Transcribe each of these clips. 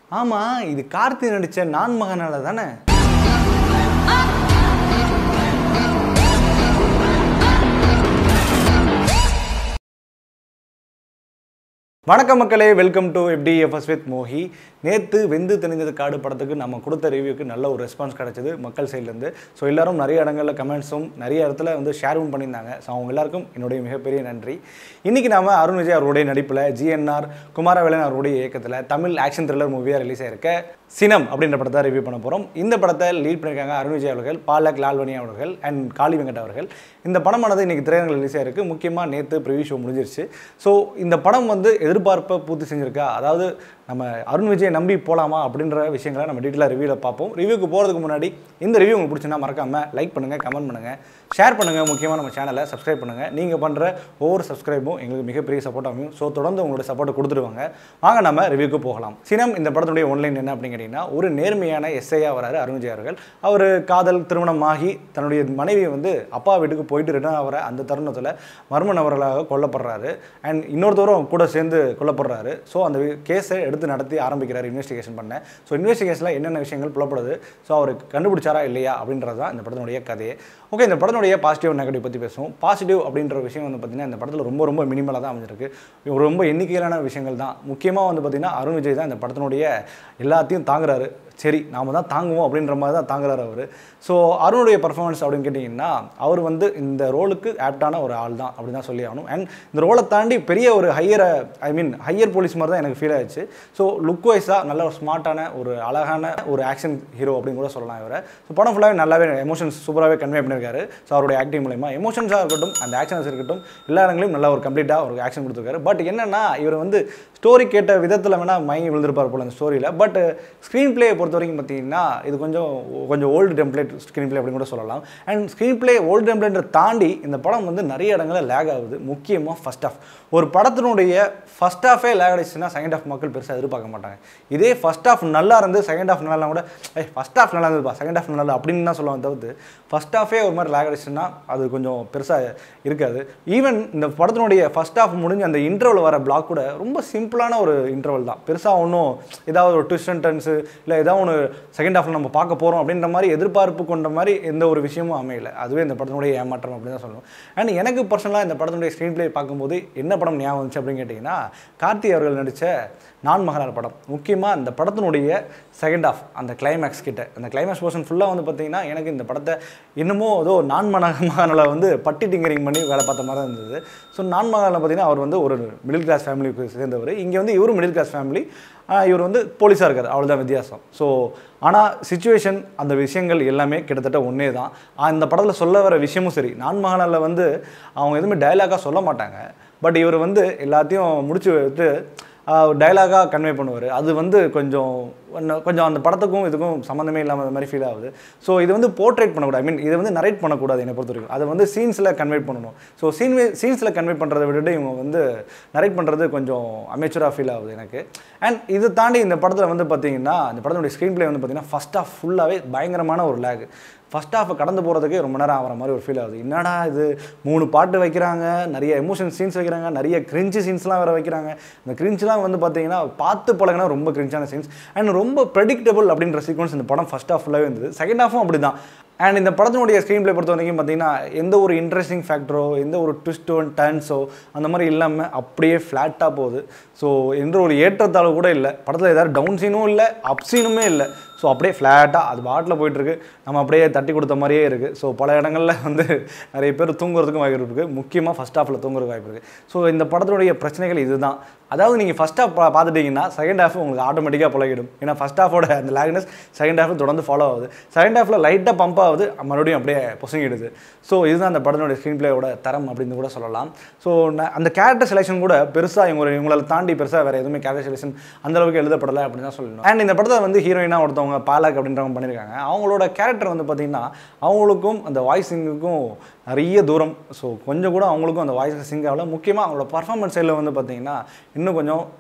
ஆமாம் இது கார்த்தி நடித்த நான் மகனால தானே வணக்கம் மக்களே welcome to FTFS with Mohi நேற்று வெந்து தெரிஞ்சது காடு படத்துக்கு நம்ம கொடுத்த ரிவ்யூக்கு நல்ல ஒரு ரெஸ்பான்ஸ் கிடைச்சது மக்கள் சைட்லேருந்து ஸோ எல்லாரும் நிறைய இடங்களில் கமெண்ட்ஸும் நிறைய இடத்துல வந்து ஷேரும் பண்ணியிருந்தாங்க ஸோ அவங்க எல்லாருக்கும் என்னுடைய மிகப்பெரிய நன்றி இன்றைக்கி நாம அருண் விஜய் அவருடைய நடிப்பில் ஜிஎன்ஆர் குமாரவேலன் அவருடைய இயக்கத்தில் தமிழ் ஆக்ஷன் த்ரில்லர் மூவியாக ரிலீஸ் ஆயிருக்க சினம் அப்படின்ற படத்தை ரிவ்யூ பண்ண போகிறோம் இந்த படத்தை லீட் பண்ணியிருக்காங்க அருண் விஜய் அவர்கள் பாலக் லால்வனி அவர்கள் அண்ட் காளி வெங்கட் அவர்கள் இந்த படமானது இன்றைக்கி திரையரங்கில் ரிலீஸ் ஆயிருக்கு முக்கியமாக நேற்று ப்ரிவியூ ஷோ முடிஞ்சிருச்சு ஸோ இந்த படம் வந்து எதிர்பார்ப்பை பூர்த்தி செஞ்சிருக்கா அதாவது நம்ம அருண் விஜயை நம்பி போகலாமா அப்படின்ற விஷயங்களை நம்ம டீட்டெயிலாக ரிவ்யூவில் பார்ப்போம் ரிவ்யூக்கு போகிறதுக்கு முன்னாடி இந்த ரிவ்யூ உங்களுக்கு பிடிச்சுன்னா மறக்காமல் லைக் பண்ணுங்கள் கமெண்ட் பண்ணுங்கள் ஷேர் பண்ணுங்கள் முக்கியமாக நம்ம சேனலை சப்ஸ்கிரைப் பண்ணுங்கள் நீங்கள் பண்ணுற ஒவ்வொரு சப்ஸ்கிரைபும் எங்களுக்கு மிகப்பெரிய சப்போர்ட் அமையும் ஸோ தொடர்ந்து உங்களோட சப்போர்ட்டை கொடுத்துருவாங்க வாங்க நம்ம ரிவ்யூக்கு போகலாம் சினம் இந்த படத்துடைய ஒன்லைன் என்ன அப்படின்னு கேட்டிங்கன்னா ஒரு நேர்மையான எஸ்ஐயாக வராரு அருண் விஜய் அவர்கள் அவர் காதல் திருமணம் ஆகி தன்னுடைய மனைவியை வந்து அப்பா வீட்டுக்கு போயிட்டு ரிட்டர்ன் ஆகிற அந்த தருணத்தில் மர்ம நபர்களாக கொல்லப்படுறாரு அண்ட் இன்னொருத்தரும் கூட சேர்ந்து கொல்லப்படுறாரு ஸோ அந்த கேஸை எடுத்து நடத்தி ஆரம்பிக்கிறார் இன்வெஸ்டிகேஷன் பண்ண ஸோ இன்வெஸ்டிகேஷனில் என்னென்ன விஷயங்கள் புலப்படுது ஸோ அவர் கண்டுபிடிச்சாரா இல்லையா அப்படின்றது தான் இந்த படத்தினுடைய கதையே ஓகே இந்த படத்தினுடைய பாசிட்டிவ் நெகட்டிவ் பற்றி பேசுவோம் பாசிட்டிவ் அப்படின்ற விஷயம் வந்து பார்த்திங்கன்னா இந்த படத்தில் ரொம்ப ரொம்ப மினிமலாக தான் அமைஞ்சிருக்கு ரொம்ப எண்ணிக்கையிலான விஷயங்கள் தான் முக்கியமாக வந்து பார்த்திங்கன்னா அருண் விஜய் தான் இந்த படத்தினுடைய எல்லாத்தையும் தாங்குறாரு சரி நாம தான் தாங்குவோம் அப்படின்ற மாதிரி தான் தாங்குறாரு அவர் ஸோ அருணுடைய பர்ஃபார்மன்ஸ் அப்படின்னு கேட்டிங்கன்னா அவர் வந்து இந்த ரோலுக்கு ஆப்டான ஒரு ஆள் தான் அப்படி தான் சொல்லி ஆகணும் அண்ட் இந்த ரோலை தாண்டி பெரிய ஒரு ஹையரை ஐ மீன் ஹையர் போலீஸ் மாதிரி தான் எனக்கு ஃபீல் ஆயிடுச்சு ஸோ லுக் வைஸாக நல்ல ஒரு ஸ்மார்ட்டான ஒரு அழகான ஒரு ஆக்ஷன் ஹீரோ அப்படின்னு கூட சொல்லலாம் இவரை ஸோ படம் ஃபுல்லாகவே நல்லாவே எமோஷன்ஸ் சூப்பராகவே கன்வே பண்ணியிருக்காரு ஸோ அவருடைய ஆக்டிங் மூலயமா எமோஷன்ஸாக இருக்கட்டும் அந்த ஆக்ஷன்ஸ் இருக்கட்டும் எல்லா இடங்களையும் நல்ல ஒரு கம்ப்ளீட்டாக ஒரு ஆக்ஷன் கொடுத்துருக்காரு பட் என்னன்னா இவர் வந்து ஸ்டோரி கேட்ட விதத்தில் வேணால் மயங்கி விழுந்திருப்பார் போல அந்த ஸ்டோரியில் பட் ஸ்க்ரீன் பிளேயை பொறுத்த வரைக்கும் பார்த்தீங்கன்னா இது கொஞ்சம் கொஞ்சம் ஓல்டு டெம்ப்ளேட் ஸ்க்ரீன் பிளே அப்படின்னு கூட சொல்லலாம் அண்ட் ஸ்க்ரீன் பிளே ஓல்டு டெம்ப்ளேட்டை தாண்டி இந்த படம் வந்து நிறைய இடங்களில் லேக் ஆகுது முக்கியமாக ஃபஸ்ட் ஆஃப் ஒரு படத்தினுடைய ஃபஸ்ட் ஆஃபே லேக் ஆகிடுச்சுன்னா செகண்ட் ஆஃப் மக்கள் பெருசாக எதிர்பார்க்க மாட்டாங்க இதே ஃபஸ்ட் ஆஃப் நல்லா இருந்து செகண்ட் ஆஃப் நல்லா கூட ஏ ஃபஸ்ட் ஆஃப் நல்லா இருந்ததுப்பா செகண்ட் ஆஃப் நல்லா அப்படின்னு தான் சொல்லுவாங்க தவிர்த்து ஃபஸ்ட் ஆஃபே ஒரு மாதிரி லேக் ஆகிடுச்சுன்னா அது கொஞ்சம் பெருசாக இருக்காது ஈவன் இந்த படத்தினுடைய ஃபஸ்ட் ஆஃப் முடிஞ்சு அந்த இன்டர்வல் வர பிளாக் கூட ரொம்ப சிம்பிளான ஒரு இன்டர்வல் தான் பெருசாக ஒன்றும் ஏதாவது ஒரு ட்விஸ்ட் அண்ட் டர்ன்ஸு இல்லை ஏதாவது ஒன்று செகண்ட் ஹாஃபில் நம்ம பார்க்க போகிறோம் அப்படின்ற மாதிரி எதிர்பார்ப்பு கொண்ட மாதிரி எந்த ஒரு விஷயமும் அமையல அதுவே இந்த படத்தினுடைய ஏமாற்றம் அப்படின்னு தான் சொல்லணும் அண்ட் எனக்கு பர்சனலாக இந்த படத்தினுடைய ஸ்க்ரீன் பிளே பார்க்கும்போது என்ன படம் ஞாபகம் வந்துச்சு அப்படின்னு கேட்டிங்கன்னா கார்த்தி அவர்கள் நடித்த நான் மகனார் படம் முக்கியமாக இந்த படத்தினுடைய செகண்ட் ஆஃப் அந்த கிளைமேக்ஸ் கிட்ட அந்த கிளைமேக்ஸ் போர்ஷன் ஃபுல்லாக வந்து பார்த்தீங்கன்னா எனக்கு இந்த படத்தை இன்னமும் ஏதோ நான் மகனால வந்து பட்டி டிங்கரிங் பண்ணி வேலை பார்த்த மாதிரி தான் இருந்தது ஸோ நான் மகனால பார்த்தீங்கன்னா அவர் வந்து ஒரு மிடில் கிளாஸ் ஃபேமிலிக்கு சேர்ந்தவர் இங்கே வந்து இவரும் மிடில் கிளாஸ் ஃபேமிலி இவர் வந்து போலீஸாக இருக்கார் அவ்வளோதான் வித்தியாசம் ஸோ ஆனால் சுச்சுவேஷன் அந்த விஷயங்கள் எல்லாமே கிட்டத்தட்ட ஒன்றே தான் அந்த படத்தில் சொல்ல வர விஷயமும் சரி நான் மகனில் வந்து அவங்க எதுவுமே டைலாகாக சொல்ல மாட்டாங்க பட் இவர் வந்து எல்லாத்தையும் முடிச்சு வைத்து டைலாகாக கன்வே பண்ணுவார் அது வந்து கொஞ்சம் கொஞ்சம் அந்த படத்துக்கும் இதுக்கும் சம்மந்தமே இல்லாமல் மாதிரி ஃபீல் ஆகுது ஸோ இது வந்து போர்ட்ரேட் பண்ணக்கூடாது ஐ மீன் இதை வந்து நரேட் பண்ணக்கூடாது என்னை பொறுத்த வரைக்கும் அதை வந்து சீன்ஸில் கன்வே பண்ணணும் ஸோ சீன் சீன்ஸில் கன்வே பண்ணுறதை விட்டுட்டு இவங்க வந்து நரேட் பண்ணுறது கொஞ்சம் அமெச்சூராக ஃபீல் ஆகுது எனக்கு அண்ட் இது தாண்டி இந்த படத்தில் வந்து பார்த்தீங்கன்னா இந்த படத்தினுடைய ஸ்க்ரீன் பிளே வந்து பார்த்தீங்கன்னா ஃபஸ்ட் ஆஃப் ஃபுல்லாகவே பயங்கரமான ஒரு லேக் ஃபஸ்ட் ஹாஃபை கடந்து போகிறதுக்கே ரொம்ப நேரம் ஆகிற மாதிரி ஒரு ஃபீல் ஆகுது என்னடா இது மூணு பாட்டு வைக்கிறாங்க நிறைய எமோஷன் சீன்ஸ் வைக்கிறாங்க நிறைய கிரிஞ்சு சீன்ஸ்லாம் வேறு வைக்கிறாங்க இந்த கிரிஞ்செலாம் வந்து பார்த்தீங்கன்னா பார்த்து பழகினா ரொம்ப கிரிஞ்சான சீன்ஸ் அண்ட் ரொம்ப ப்ரெடிக்டபிள் அப்படின்ற சீக்வன்ஸ் இந்த படம் ஃபஸ்ட் ஹாஃப் ஃபுல்லாகவே இருந்தது செகண்ட் ஹாஃபும் அப்படி தான் அண்ட் இந்த படத்தினுடைய ஸ்க்ரீன் பிளே பொறுத்த வரைக்கும் பார்த்தீங்கன்னா எந்த ஒரு இன்ட்ரெஸ்டிங் ஃபேக்டரோ எந்த ஒரு ட்விஸ்டோ டர்ன்ஸோ அந்த மாதிரி இல்லாமல் அப்படியே ஃப்ளாட்டாக போகுது ஸோ என்ற ஒரு ஏற்றத்தாழ்வு கூட இல்லை படத்தில் ஏதாவது டவுன் சீனும் இல்லை அப் சீனுமே இல்லை ஸோ அப்படியே ஃப்ளாட்டாக அது பாட்டில் போயிட்டுருக்கு நம்ம அப்படியே தட்டி கொடுத்த மாதிரியே இருக்குது ஸோ பல இடங்களில் வந்து நிறைய பேர் தூங்குறதுக்கும் வாய்ப்பு இருக்குது முக்கியமாக ஃபஸ்ட் ஹாஃபில் தூங்குறதுக்கு வாய்ப்பு இருக்குது ஸோ இந்த படத்தினுடைய பிரச்சனைகள் இதுதான் அதாவது நீங்கள் ஃபஸ்ட் ஹாஃப் பார்த்துட்டிங்கன்னா செகண்ட் ஹாஃப் உங்களுக்கு ஆட்டோமேட்டிக்காக பழகிடும் ஏன்னா ஃபஸ்ட் ஹாஃபோட அந்த லேக்னஸ் செகண்ட் ஹாஃபில் தொடர்ந்து ஃபாலோ ஆகுது செகண்ட் ஹாஃபில் லைட்டாக பம்ப் ஆகுது மறுபடியும் அப்படியே பொசுங்கிடுது ஸோ இதுதான் அந்த படத்தினுடைய ஸ்க்ரீன் பிளேயோட தரம் அப்படின்னு கூட சொல்லலாம் ஸோ அந்த கேரக்டர் செலெக்ஷன் கூட பெருசாக இவங்க இவங்களால் தாண்டி பெருசாக வேறு எதுவுமே கேரக்டர் செலெக்ஷன் அந்தளவுக்கு எழுதப்படலை அப்படின்னு தான் சொல்லணும் அண்ட் இந்த படத்தை வந்து ஹீரோயினாக ஒருத்தவங்க பாலக் அப்படின்றவங்க பண்ணியிருக்காங்க அவங்களோட கேரக்டர் வந்து பார்த்திங்கன்னா அவங்களுக்கும் அந்த வாய்ஸிங்குக்கும் நிறைய தூரம் ஸோ கொஞ்சம் கூட அவங்களுக்கும் அந்த வாய்ஸ் சிங் ஆகல முக்கியமாக அவங்களோட பர்ஃபார்மன்ஸ் சைடில் வந்து பார்த்திங்கன்னா இன்னும் கொஞ்சம்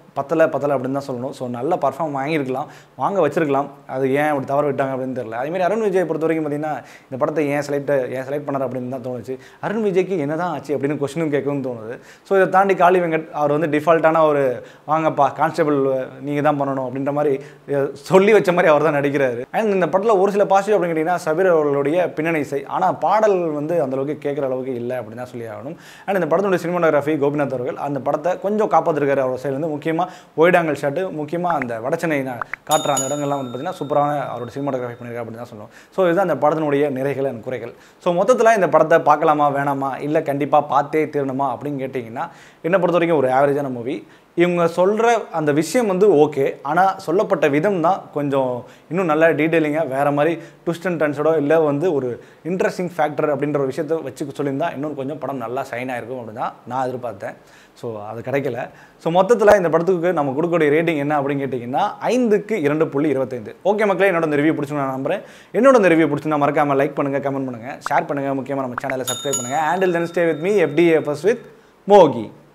பத்தலை பத்தலை அப்படின்னு தான் சொல்லணும் ஸோ நல்ல பர்ஃபார்ம் வாங்கியிருக்கலாம் வாங்க வச்சிருக்கலாம் அது ஏன் அப்படி தவற விட்டாங்க அப்படின்னு தெரியல அதேமாதிரி அருண் விஜய் பொறுத்த வரைக்கும் பார்த்தீங்கன்னா இந்த படத்தை ஏன் செலக்ட் ஏன் செலக்ட் பண்ணார் அப்படின்னு தான் தோணுச்சு அருண் விஜய்க்கு என்ன தான் ஆச்சு அப்படின்னு கொஸ்டினும் கேட்கவும் தோணுது ஸோ இதை தாண்டி காளி வெங்கட் அவர் வந்து டிஃபால்ட்டான ஒரு வாங்கப்பா கான்ஸ்டபிள் நீங்கள் தான் பண்ணணும் அப்படின்ற மாதிரி அஹ், சொல்லி வச்ச மாதிரி அவர் தான் நடிக்கிறாரு அண்ட் இந்த படத்தில் ஒரு சில பாசிட்டிவ் அப்படின்னு கேட்டிங்கன்னா சபீர் அவர்களுடைய பின்னணி இசை ஆனால் பாடல் வந்து அந்த அளவுக்கு கேட்குற அளவுக்கு இல்லை அப்படின்னு தான் சொல்லி ஆகணும் அண்ட் இந்த படத்தினுடைய சினிமாட்டோகிராஃபி கோபிநாத் அவர்கள் அந்த படத்தை கொஞ்சம் காப்பாற்றிருக்காரு அவர் சைட்லேருந்து முக்கியமாக ஒயிடாங்கல் ஷாட்டு முக்கியமாக அந்த வடச்சென்னை ந- காட்டுற அந்த இடங்கள்லாம் வந்து பார்த்தீங்கன்னா சூப்பரான அவரோட சினிமாட்டோகிராஃபி பண்ணியிருக்காரு அப்படின்னு தான் சொல்லுவோம் ஸோ இதுதான் அந்த படத்தினுடைய நிறைகள் அண்ட் குறைகள் ஸோ மொத்தத்தில் இந்த படத்தை பார்க்கலாமா வேணாமா இல்லை கண்டிப்பாக பார்த்தே தீரணுமா அப்படின்னு கேட்டிங்கன்னா என்னை பொறுத்த வரைக்கும் ஒரு ஆவரேஜான மூவி இவங்க சொல்கிற அந்த விஷயம் வந்து ஓகே ஆனால் சொல்லப்பட்ட விதம் தான் கொஞ்சம் இன்னும் நல்லா டீட்டெயிலிங்காக வேறு மாதிரி ட்விஸ்ட் அண்ட் டர்ன்ஸோட இல்லை வந்து ஒரு இன்ட்ரெஸ்டிங் ஃபேக்டர் அப்படின்ற ஒரு விஷயத்தை வச்சு சொல்லியிருந்தா இன்னும் கொஞ்சம் படம் நல்லா ஷைன் ஆயிருக்கும் அப்படின்னு தான் நான் எதிர்பார்த்தேன் ஸோ அது கிடைக்கல ஸோ மொத்தத்தில் இந்த படத்துக்கு நம்ம கொடுக்கக்கூடிய ரேட்டிங் என்ன அப்படின்னு கேட்டிங்கன்னா ஐந்துக்கு இரண்டு புள்ளி இருபத்தைந்து ஓகே மக்களே என்னோட இந்த ரிவ்யூ பிடிச்சு நான் நம்புறேன் என்னோட இந்த ரிவ்யூ பிடிச்சிருந்தா மறக்காம லைக் பண்ணுங்கள் கமெண்ட் பண்ணுங்கள் ஷேர் பண்ணுங்கள் முக்கியமாக நம்ம சேனலை சப்ஸ்கிரைப் பண்ணுங்கள் handle then stay with me FDA first with மோகி